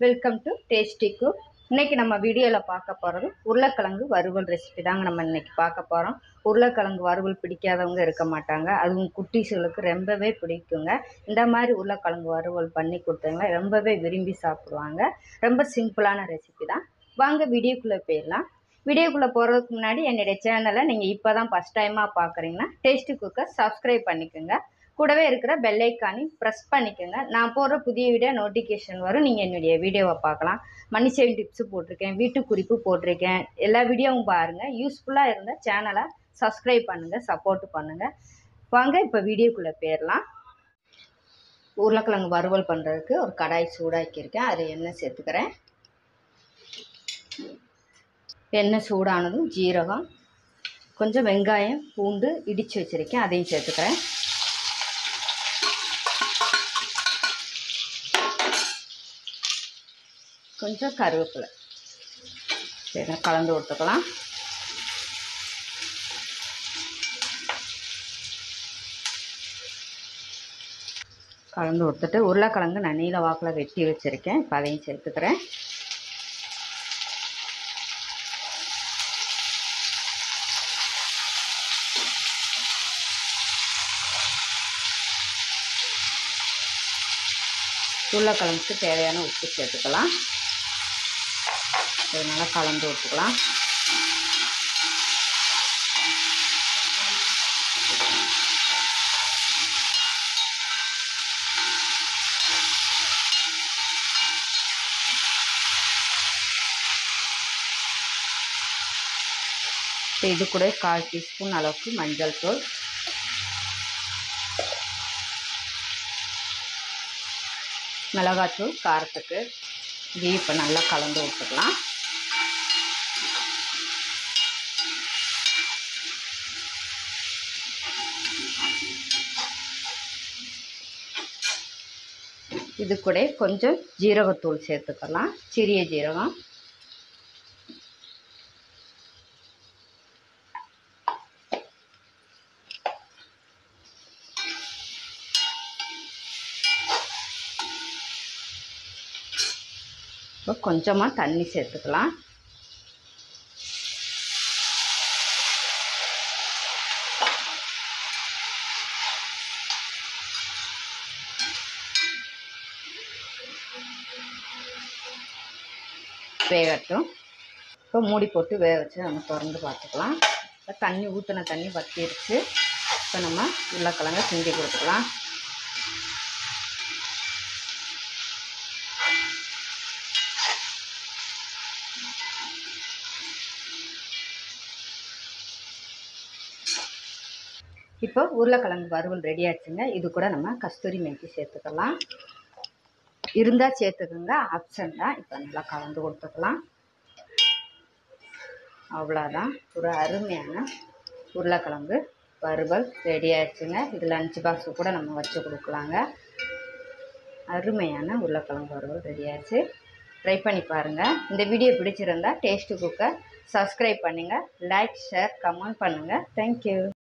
welcome to tasty cook இன்னைக்கு நம்ம வீடியோவில் பார்க்க போகிறது உருளைக்கிழங்கு வறுவல் ரெசிபி தாங்க நம்ம இன்னைக்கு பார்க்க போகிறோம் உருளைக்கிழங்கு வறுவல் பிடிக்காதவங்க இருக்க மாட்டாங்க அதுவும் குட்டீஸுகளுக்கு ரொம்பவே பிடிக்குங்க இந்த மாதிரி உருளைக்கிழங்கு வறுவல் பண்ணி கொடுத்தீங்கன்னா ரொம்பவே விரும்பி சாப்பிடுவாங்க ரொம்ப சிம்பிளான ரெசிபி தான் வாங்க வீடியோக்குள்ளே போயிடலாம் வீடியோக்குள்ளே போகிறதுக்கு முன்னாடி என்னுடைய சேனலை நீங்கள் இப்போ தான் ஃபஸ்ட் டைமாக பார்க்குறீங்கன்னா டேஸ்டி குக்கை சப்ஸ்கிரைப் பண்ணிக்கோங்க கூடவே இருக்கிற பெல் ஐக்கானையும் ப்ரெஸ் பண்ணிக்கோங்க நான் போடுற புதிய வீடியோ நோட்டிஃபிகேஷன் வரும் நீங்கள் என்னுடைய வீடியோவை பார்க்கலாம் மணி சேவிங் டிப்ஸு போட்டிருக்கேன் வீட்டு குறிப்பு போட்டிருக்கேன் எல்லா வீடியோவும் பாருங்கள் யூஸ்ஃபுல்லாக இருந்த சேனலை சப்ஸ்கிரைப் பண்ணுங்கள் சப்போர்ட் பண்ணுங்கள் வாங்க இப்போ வீடியோக்குள்ளே போயிடலாம் உருளைக்கிழங்கு வறுவல் பண்ணுறதுக்கு ஒரு கடாய் சூடாக்கியிருக்கேன் அதில் எண்ணெய் சேர்த்துக்கிறேன் எண்ணெய் சூடானதும் ஜீரகம் கொஞ்சம் வெங்காயம் பூண்டு இடித்து வச்சுருக்கேன் அதையும் சேர்த்துக்கிறேன் கொஞ்சம் கருவேப்பிலை சரி கலந்து விட்டுக்கலாம் கலந்து விட்டுட்டு உருளைக்கிழங்கு நான் நீல வாக்கில் வெட்டி வச்சுருக்கேன் இப்போ அதையும் சேர்த்துக்கிறேன் உருளைக்கிழங்குக்கு தேவையான உப்பு சேர்த்துக்கலாம் இது நல்லா கலந்து விட்டுக்கலாம் இது கூட கால் டீஸ்பூன் அளவுக்கு மஞ்சள் தூள் மிளகாத்தூள் காரத்துக்கு இதையும் இப்போ நல்லா கலந்து விட்டுக்கலாம் இது கூட கொஞ்சம் ஜீரகத்தூள் சேர்த்துக்கலாம் சிறிய ஜீரகம் இப்போ கொஞ்சமாக தண்ணி சேர்த்துக்கலாம் வேகட்டும் இப்போ மூடி போட்டு வேக வச்சு நம்ம திறந்து பார்த்துக்கலாம் இப்போ தண்ணி ஊற்றின தண்ணி வற்றிருச்சு இப்போ நம்ம உருளைக்கிழங்க செஞ்சு கொடுத்துக்கலாம் இப்போ உருளைக்கிழங்கு வறுவல் ரெடி ஆச்சுங்க இது கூட நம்ம கஸ்தூரி மேத்தி சேர்த்துக்கலாம் இருந்தால் சேர்த்துக்கோங்க ஆப்ஷன் தான் இப்போ நல்லா கலந்து கொடுத்துக்கலாம் அவ்வளோதான் ஒரு அருமையான உருளைக்கிழங்கு வறுவல் ரெடி ஆயிடுச்சுங்க இது லஞ்ச் பாக்ஸு கூட நம்ம வச்சு கொடுக்கலாங்க அருமையான உருளைக்கிழங்கு வறுவல் ரெடி ஆயிடுச்சு ட்ரை பண்ணி பாருங்கள் இந்த வீடியோ பிடிச்சிருந்தா டேஸ்ட்டு குக்கை சப்ஸ்கிரைப் பண்ணுங்கள் லைக் ஷேர் கமெண்ட் பண்ணுங்கள் தேங்க்யூ